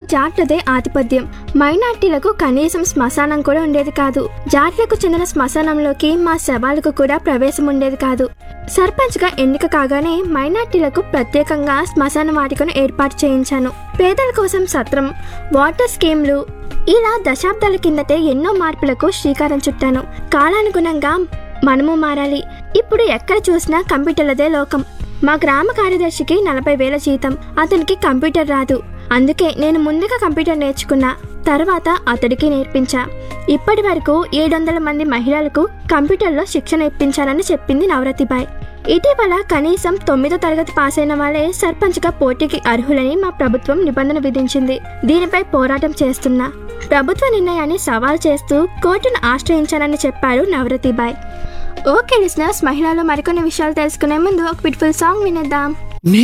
జాట్లదే ఆధిపత్యం మైనార్టీలకు కనీసం శ్మశానం కూడా ఉండేది కాదు జాట్లకు చెందిన శ్మశానంలోకి మా శవాలకు కూడా ప్రవేశం ఉండేది కాదు సర్పంచ్గా ఎన్నిక కాగానే మైనార్టీలకు ప్రత్యేకంగా శ్మశాన వాటికను ఏర్పాటు చేయించాను పేదల కోసం సత్రం వాటర్ స్కీమ్లు ఇలా దశాబ్దాల కిందటే ఎన్నో మార్పులకు శ్రీకారం చుట్టాను కాలానుగుణంగా మనము మారాలి ఇప్పుడు ఎక్కడ చూసినా కంప్యూటర్లదే లోకం మా గ్రామ కార్యదర్శికి నలభై వేల జీతం అతనికి కంప్యూటర్ రాదు అందుకే నేను ముందుగా కంప్యూటర్ నేర్చుకున్నా తర్వాత అతడికి నేర్పించా ఇప్పటి వరకు ఏడు వందల మంది మహిళలకు కంప్యూటర్లో శిక్షణ ఇప్పించానని చెప్పింది నవరతిబాయ్ ఇటీవల కనీసం తొమ్మిదో తరగతి పాస్ అయిన వాళ్ళే సర్పంచ్గా పోటీకి అర్హులని మా ప్రభుత్వం నిబంధన విధించింది దీనిపై పోరాటం చేస్తున్నా ప్రభుత్వ నిర్ణయాన్ని సవాల్ చేస్తూ కోర్టును ఆశ్రయించానని చెప్పారు నవరతిబాయ్ ఓకే లిసినర్స్ మహిళలు మరికొన్ని విషయాలు తెలుసుకునే ముందు ఒక బ్యూటిఫుల్ సాంగ్ వినేద్దాం